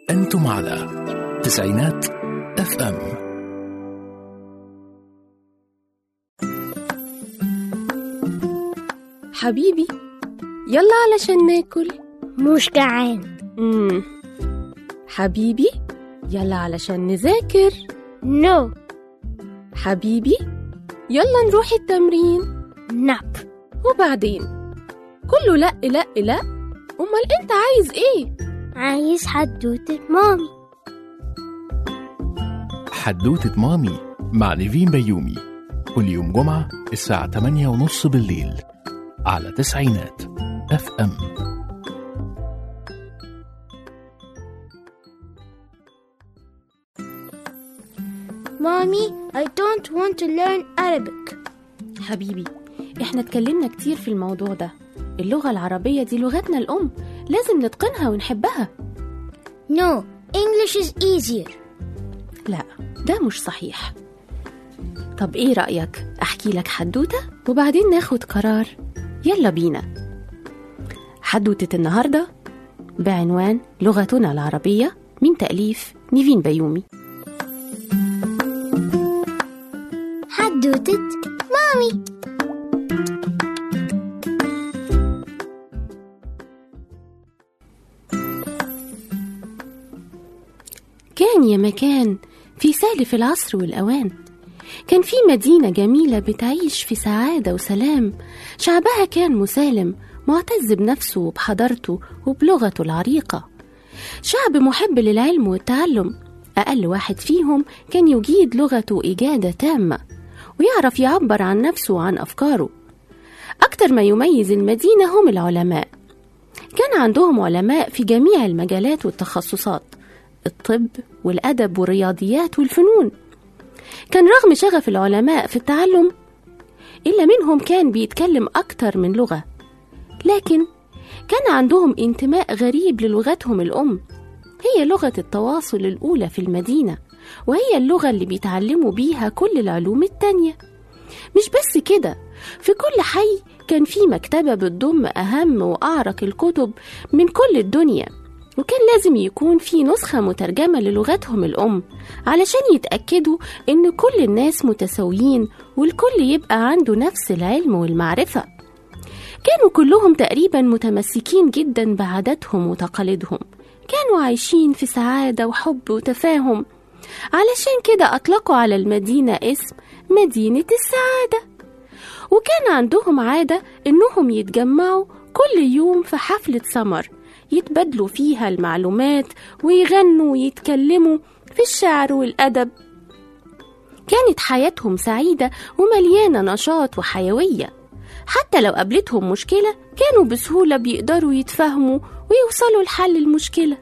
أنتم على تسعينات اف ام حبيبي يلا علشان ناكل مش جعان مم. حبيبي يلا علشان نذاكر نو حبيبي يلا نروح التمرين ناب وبعدين كله لا لا لا امال انت عايز ايه عايز حدوتة مامي حدوتة مامي مع نيفين بيومي كل يوم جمعة الساعة 8 ونص بالليل على تسعينات اف ام مامي I don't want to learn Arabic حبيبي احنا اتكلمنا كتير في الموضوع ده اللغة العربية دي لغتنا الأم لازم نتقنها ونحبها No English is easier لا ده مش صحيح طب ايه رأيك احكي لك حدوتة وبعدين ناخد قرار يلا بينا حدوتة النهاردة بعنوان لغتنا العربية من تأليف نيفين بيومي حدوتة مامي كان يا مكان في سالف العصر والأوان كان في مدينة جميلة بتعيش في سعادة وسلام شعبها كان مسالم معتز بنفسه وبحضارته وبلغته العريقة شعب محب للعلم والتعلم أقل واحد فيهم كان يجيد لغته إجادة تامة ويعرف يعبر عن نفسه وعن أفكاره أكتر ما يميز المدينة هم العلماء كان عندهم علماء في جميع المجالات والتخصصات الطب والأدب والرياضيات والفنون كان رغم شغف العلماء في التعلم إلا منهم كان بيتكلم أكتر من لغة لكن كان عندهم انتماء غريب للغتهم الأم هي لغة التواصل الأولى في المدينة وهي اللغة اللي بيتعلموا بيها كل العلوم التانية مش بس كده في كل حي كان في مكتبة بتضم أهم وأعرق الكتب من كل الدنيا وكان لازم يكون في نسخة مترجمة للغتهم الأم علشان يتأكدوا إن كل الناس متساويين والكل يبقى عنده نفس العلم والمعرفة كانوا كلهم تقريبا متمسكين جدا بعاداتهم وتقاليدهم كانوا عايشين في سعادة وحب وتفاهم علشان كده أطلقوا على المدينة اسم مدينة السعادة وكان عندهم عادة إنهم يتجمعوا كل يوم في حفلة سمر يتبادلوا فيها المعلومات ويغنوا ويتكلموا في الشعر والأدب كانت حياتهم سعيدة ومليانة نشاط وحيوية حتى لو قابلتهم مشكلة كانوا بسهولة بيقدروا يتفاهموا ويوصلوا لحل المشكلة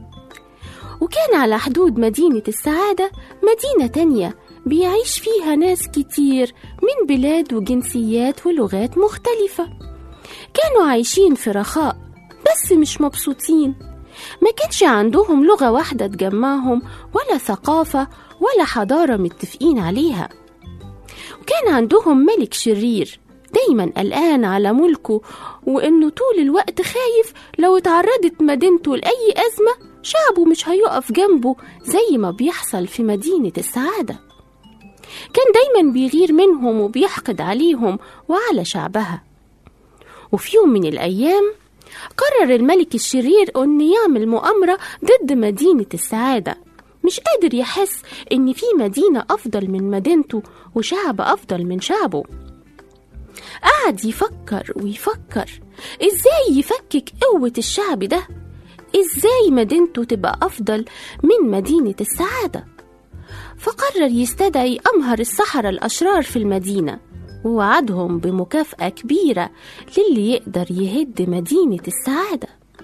وكان على حدود مدينة السعادة مدينة تانية بيعيش فيها ناس كتير من بلاد وجنسيات ولغات مختلفة كانوا عايشين في رخاء بس مش مبسوطين ما كانش عندهم لغة واحدة تجمعهم ولا ثقافة ولا حضارة متفقين عليها وكان عندهم ملك شرير دايما قلقان على ملكه وانه طول الوقت خايف لو اتعرضت مدينته لأي أزمة شعبه مش هيقف جنبه زي ما بيحصل في مدينة السعادة كان دايما بيغير منهم وبيحقد عليهم وعلى شعبها وفي يوم من الأيام قرر الملك الشرير أن يعمل مؤامرة ضد مدينة السعادة مش قادر يحس إن في مدينة أفضل من مدينته وشعب أفضل من شعبه قعد يفكر ويفكر إزاي يفكك قوة الشعب ده إزاي مدينته تبقى أفضل من مدينة السعادة فقرر يستدعي أمهر السحرة الأشرار في المدينة ووعدهم بمكافأة كبيرة للي يقدر يهد مدينة السعادة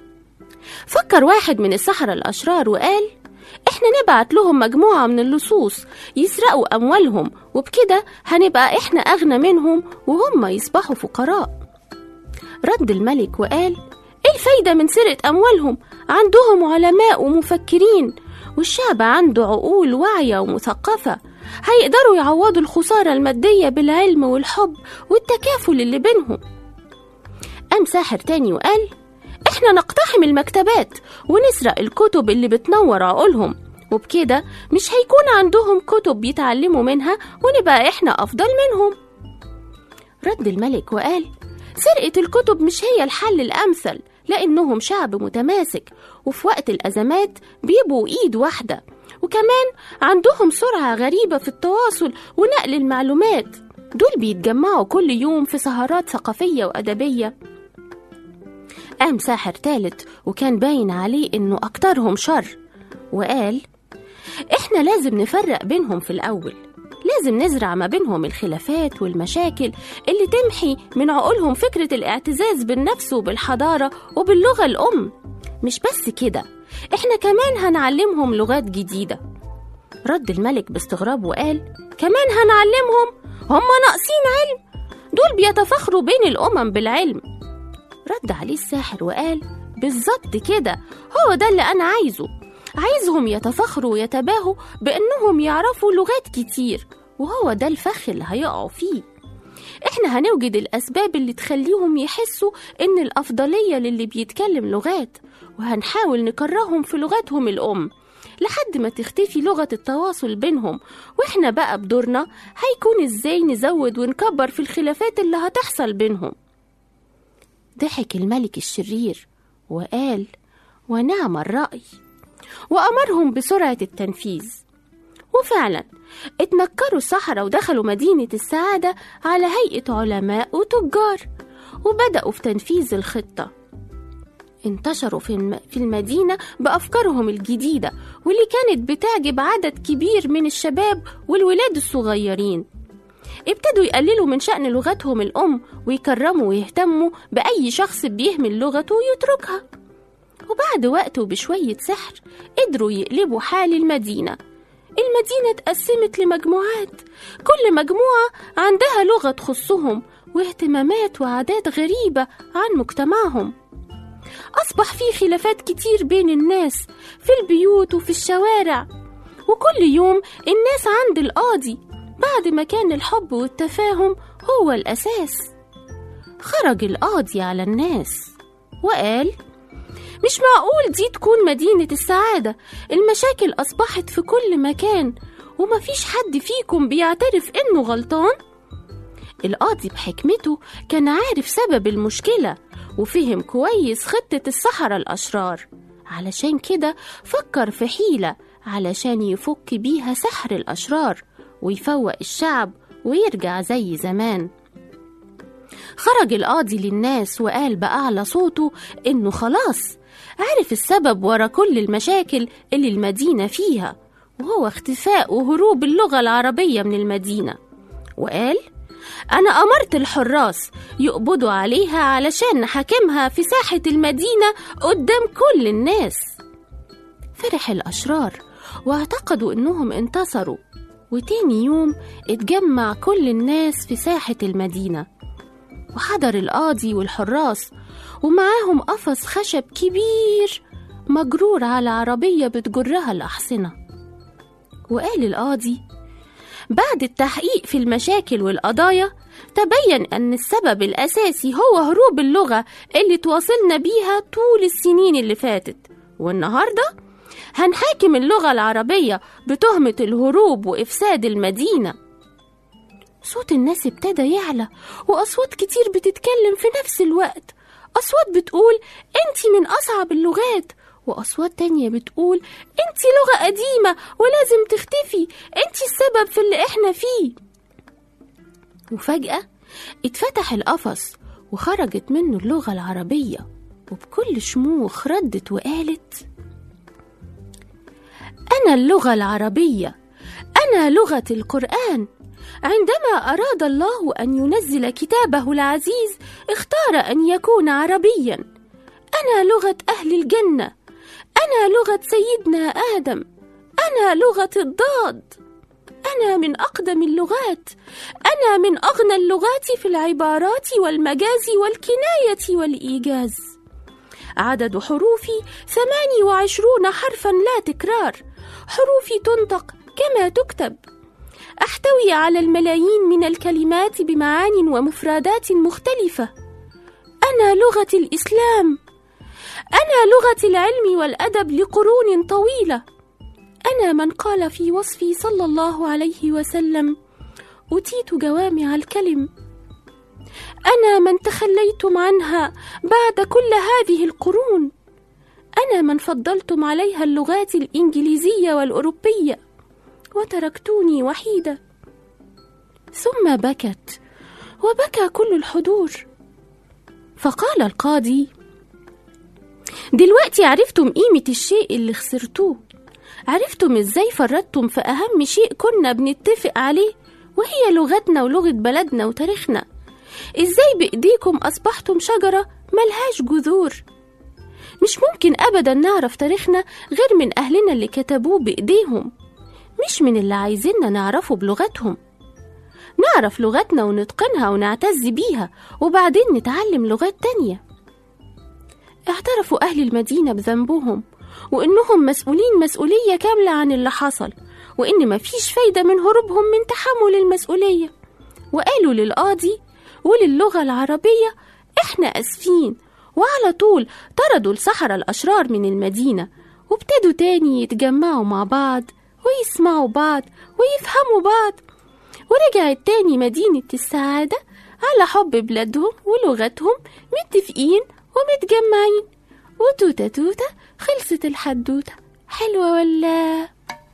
فكر واحد من السحرة الأشرار وقال إحنا نبعت لهم مجموعة من اللصوص يسرقوا أموالهم وبكده هنبقى إحنا أغنى منهم وهم يصبحوا فقراء رد الملك وقال إيه الفايدة من سرقة أموالهم عندهم علماء ومفكرين والشعب عنده عقول واعية ومثقفة هيقدروا يعوضوا الخسارة المادية بالعلم والحب والتكافل اللي بينهم قام ساحر تاني وقال إحنا نقتحم المكتبات ونسرق الكتب اللي بتنور عقولهم وبكده مش هيكون عندهم كتب بيتعلموا منها ونبقى إحنا أفضل منهم رد الملك وقال سرقة الكتب مش هي الحل الأمثل لأنهم شعب متماسك وفي وقت الأزمات بيبقوا إيد واحدة وكمان عندهم سرعة غريبة في التواصل ونقل المعلومات دول بيتجمعوا كل يوم في سهرات ثقافية وأدبية قام ساحر تالت وكان باين عليه إنه أكترهم شر وقال إحنا لازم نفرق بينهم في الأول لازم نزرع ما بينهم الخلافات والمشاكل اللي تمحي من عقولهم فكرة الاعتزاز بالنفس وبالحضارة وباللغة الأم مش بس كده إحنا كمان هنعلمهم لغات جديدة رد الملك باستغراب وقال كمان هنعلمهم هم ناقصين علم دول بيتفاخروا بين الأمم بالعلم رد عليه الساحر وقال بالظبط كده هو ده اللي أنا عايزه عايزهم يتفاخروا ويتباهوا بأنهم يعرفوا لغات كتير وهو ده الفخ اللي هيقعوا فيه احنا هنوجد الأسباب اللي تخليهم يحسوا إن الأفضلية للي بيتكلم لغات وهنحاول نكرههم في لغتهم الأم لحد ما تختفي لغة التواصل بينهم واحنا بقى بدورنا هيكون ازاي نزود ونكبر في الخلافات اللي هتحصل بينهم ضحك الملك الشرير وقال ونعم الرأي وأمرهم بسرعة التنفيذ وفعلا اتنكروا السحرة ودخلوا مدينة السعادة على هيئة علماء وتجار وبدأوا في تنفيذ الخطة انتشروا في الم- في المدينة بأفكارهم الجديدة واللي كانت بتعجب عدد كبير من الشباب والولاد الصغيرين ابتدوا يقللوا من شأن لغتهم الأم ويكرموا ويهتموا بأي شخص بيهمل لغته ويتركها وبعد وقت وبشوية سحر قدروا يقلبوا حال المدينة المدينة اتقسمت لمجموعات كل مجموعة عندها لغة تخصهم واهتمامات وعادات غريبة عن مجتمعهم أصبح في خلافات كتير بين الناس في البيوت وفي الشوارع وكل يوم الناس عند القاضي بعد ما كان الحب والتفاهم هو الأساس خرج القاضي على الناس وقال مش معقول دي تكون مدينة السعادة المشاكل أصبحت في كل مكان ومفيش حد فيكم بيعترف إنه غلطان القاضي بحكمته كان عارف سبب المشكلة وفهم كويس خطة السحرة الأشرار علشان كده فكر في حيلة علشان يفك بيها سحر الأشرار ويفوق الشعب ويرجع زي زمان خرج القاضي للناس وقال بأعلى صوته إنه خلاص عرف السبب ورا كل المشاكل اللي المدينة فيها وهو اختفاء وهروب اللغة العربية من المدينة وقال أنا أمرت الحراس يقبضوا عليها علشان نحاكمها في ساحة المدينة قدام كل الناس فرح الأشرار واعتقدوا إنهم انتصروا وتاني يوم اتجمع كل الناس في ساحة المدينة وحضر القاضي والحراس ومعاهم قفص خشب كبير مجرور على عربية بتجرها الأحصنة وقال القاضي بعد التحقيق في المشاكل والقضايا تبين أن السبب الأساسي هو هروب اللغة اللي تواصلنا بيها طول السنين اللي فاتت والنهاردة هنحاكم اللغة العربية بتهمة الهروب وإفساد المدينة صوت الناس ابتدى يعلى وأصوات كتير بتتكلم في نفس الوقت أصوات بتقول أنتي من أصعب اللغات وأصوات تانية بتقول أنتي لغة قديمة ولازم تختفي أنتي السبب في اللي إحنا فيه وفجأة اتفتح القفص وخرجت منه اللغة العربية وبكل شموخ ردت وقالت أنا اللغة العربية أنا لغة القرآن عندما أراد الله أن ينزل كتابه العزيز اختار أن يكون عربيا أنا لغة أهل الجنة أنا لغة سيدنا آدم أنا لغة الضاد أنا من أقدم اللغات أنا من أغنى اللغات في العبارات والمجاز والكناية والإيجاز عدد حروفي ثماني وعشرون حرفا لا تكرار حروفي تنطق كما تكتب أحتوي على الملايين من الكلمات بمعان ومفردات مختلفة أنا لغة الإسلام أنا لغة العلم والأدب لقرون طويلة أنا من قال في وصفي صلى الله عليه وسلم أوتيت جوامع الكلم أنا من تخليتم عنها بعد كل هذه القرون أنا من فضلتم عليها اللغات الإنجليزية والأوروبية وتركتوني وحيدة ثم بكت وبكى كل الحضور فقال القاضي دلوقتي عرفتم قيمة الشيء اللي خسرتوه عرفتم ازاي فرطتم في أهم شيء كنا بنتفق عليه وهي لغتنا ولغة بلدنا وتاريخنا ازاي بإيديكم أصبحتم شجرة ملهاش جذور مش ممكن أبدا نعرف تاريخنا غير من أهلنا اللي كتبوه بإيديهم مش من اللي عايزيننا نعرفه بلغتهم نعرف لغتنا ونتقنها ونعتز بيها وبعدين نتعلم لغات تانية اعترفوا أهل المدينة بذنبهم وإنهم مسؤولين مسؤولية كاملة عن اللي حصل وإن مفيش فايدة من هروبهم من تحمل المسؤولية وقالوا للقاضي وللغة العربية إحنا أسفين وعلى طول طردوا السحرة الأشرار من المدينة وابتدوا تاني يتجمعوا مع بعض ويسمعوا بعض ويفهموا بعض ورجعت تاني مدينة السعادة على حب بلادهم ولغتهم متفقين ومتجمعين وتوتة توتة خلصت الحدوتة حلوة ولا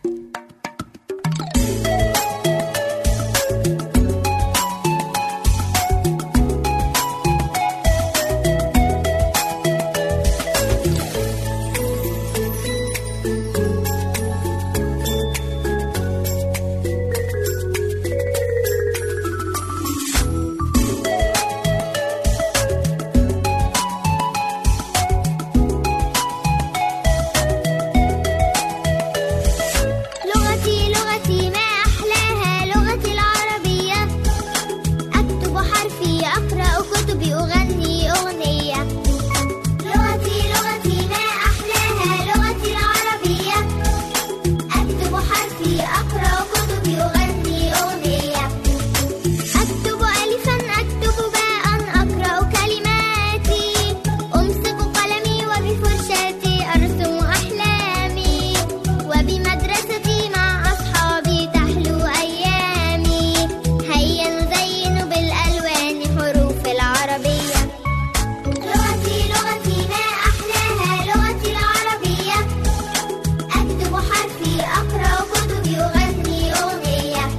لغتي لغتي ما أحلاها لغتي العربية أكتب حرفي أقرأ كتبي أغني أغنية لغتي لغتي ما أحلاها لغتي العربية أكتب حرفي أقرأ كتبي أغني أغنية أكتب ألفا أكتب باء أقرأ كلماتي أمسك قلمي وبفرشاتي أرسم أحلامي وبمدرستي مع أصحابي تحلو أيامي هيا نزين بالألوان حروف العربية لغتي لغتي ما أحلاها لغتي العربية أكتب حرفي أقرأ كتبي أغني أغنية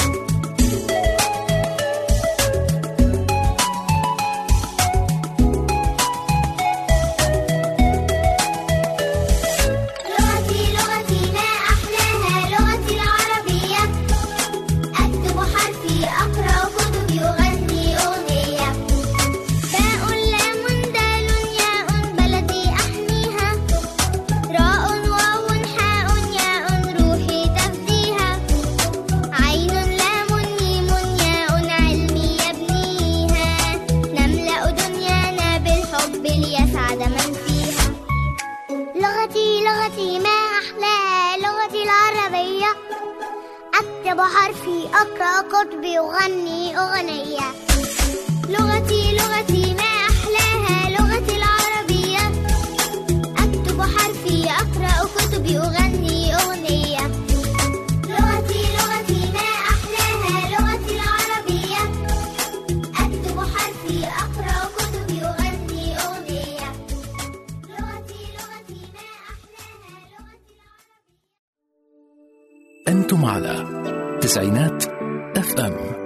لغتي لغتي ما أحلاها لغتي العربية أكتب حرفي أقرأ كتبي أغني أغنية باء لام دال ياء بلدي أحميها راء واو حاء ياء روحي تفديها عين لام ميم ياء علمي يبنيها نملأ دنيانا بالحب ليسعد من فيها لغتي لغتي ما أحلاها لغتي العربية أكتب حرفي أقرأ كتبي أغني أغنية لغتي لغتي ما أحلاها لغتي العربية أكتب حرفي أقرأ كتبي أغني أغنية لغتي لغتي ما أحلاها لغتي العربية أكتب حرفي أقرأ كتبي أغني أغنية لغتي لغتي ما أحلاها لغتي أنتم على تسعينات اف ام